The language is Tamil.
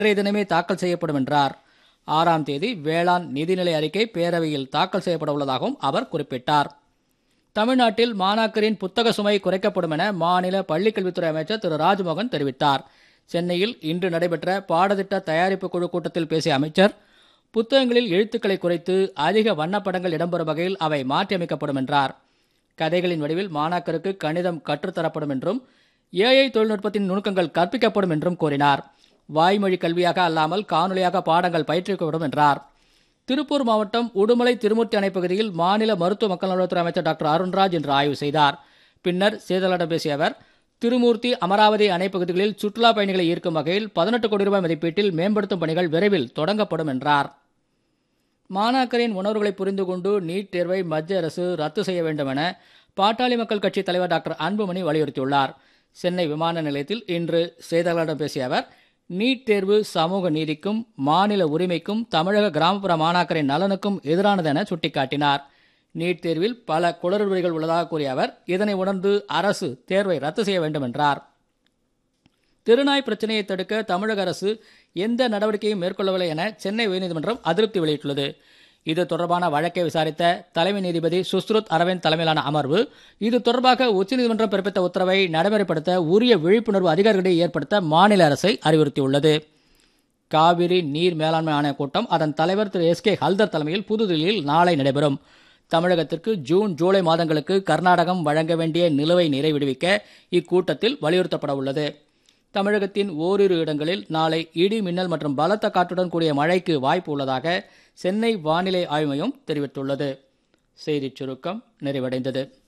நேற்றைய தினமே தாக்கல் செய்யப்படும் என்றார் ஆறாம் தேதி வேளாண் நிதிநிலை அறிக்கை பேரவையில் தாக்கல் செய்யப்பட உள்ளதாகவும் அவர் குறிப்பிட்டார் தமிழ்நாட்டில் மாணாக்கரின் புத்தக சுமை குறைக்கப்படும் என மாநில பள்ளிக்கல்வித்துறை அமைச்சர் திரு ராஜ்மோகன் தெரிவித்தார் சென்னையில் இன்று நடைபெற்ற பாடத்திட்ட தயாரிப்பு குழு கூட்டத்தில் பேசிய அமைச்சர் புத்தகங்களில் எழுத்துக்களை குறைத்து அதிக வண்ணப்படங்கள் இடம்பெறும் வகையில் அவை மாற்றியமைக்கப்படும் என்றார் கதைகளின் வடிவில் மாணாக்கருக்கு கணிதம் கற்றுத்தரப்படும் என்றும் ஏஐ தொழில்நுட்பத்தின் நுணுக்கங்கள் கற்பிக்கப்படும் என்றும் கூறினார் வாய்மொழி கல்வியாக அல்லாமல் காணொலியாக பாடங்கள் பயிற்றுவிக்கப்படும் என்றார் திருப்பூர் மாவட்டம் உடுமலை திருமூர்த்தி அணை பகுதியில் மாநில மருத்துவ மக்கள் நலத்துறை அமைச்சர் டாக்டர் அருண்ராஜ் இன்று ஆய்வு செய்தார் பின்னர் செய்தியாளர்களிடம் பேசிய அவர் திருமூர்த்தி அமராவதி அணை பகுதிகளில் சுற்றுலா பயணிகளை ஈர்க்கும் வகையில் பதினெட்டு கோடி ரூபாய் மதிப்பீட்டில் மேம்படுத்தும் பணிகள் விரைவில் தொடங்கப்படும் என்றார் மாணாக்கரின் உணர்வுகளை புரிந்து கொண்டு நீட் தேர்வை மத்திய அரசு ரத்து செய்ய வேண்டும் என பாட்டாளி மக்கள் கட்சித் தலைவர் டாக்டர் அன்புமணி வலியுறுத்தியுள்ளார் சென்னை விமான நிலையத்தில் இன்று செய்தியாளர்களிடம் பேசிய அவர் நீட் தேர்வு சமூக நீதிக்கும் மாநில உரிமைக்கும் தமிழக கிராமப்புற மாணாக்கரின் நலனுக்கும் எதிரானது என சுட்டிக்காட்டினார் நீட் தேர்வில் பல குளறுபடிகள் உள்ளதாக கூறிய அவர் இதனை உணர்ந்து அரசு தேர்வை ரத்து செய்ய வேண்டும் என்றார் திருநாய் பிரச்சனையை தடுக்க தமிழக அரசு எந்த நடவடிக்கையும் மேற்கொள்ளவில்லை என சென்னை உயர்நீதிமன்றம் அதிருப்தி வெளியிட்டுள்ளது இது தொடர்பான வழக்கை விசாரித்த தலைமை நீதிபதி சுஸ்ருத் அரவிந்த் தலைமையிலான அமர்வு இது தொடர்பாக உச்சநீதிமன்றம் பிறப்பித்த உத்தரவை நடைமுறைப்படுத்த உரிய விழிப்புணர்வு அதிகாரிகளிடையே ஏற்படுத்த மாநில அரசை அறிவுறுத்தியுள்ளது காவிரி நீர் மேலாண்மை ஆணைய கூட்டம் அதன் தலைவர் திரு எஸ் கே ஹல்தர் தலைமையில் புதுதில்லியில் நாளை நடைபெறும் தமிழகத்திற்கு ஜூன் ஜூலை மாதங்களுக்கு கர்நாடகம் வழங்க வேண்டிய நிலுவை நீரை விடுவிக்க இக்கூட்டத்தில் வலியுறுத்தப்பட உள்ளது தமிழகத்தின் ஓரிரு இடங்களில் நாளை இடி மின்னல் மற்றும் பலத்த காற்றுடன் கூடிய மழைக்கு வாய்ப்பு உள்ளதாக சென்னை வானிலை ஆய்வு மையம் தெரிவித்துள்ளது செய்திச் சுருக்கம் நிறைவடைந்தது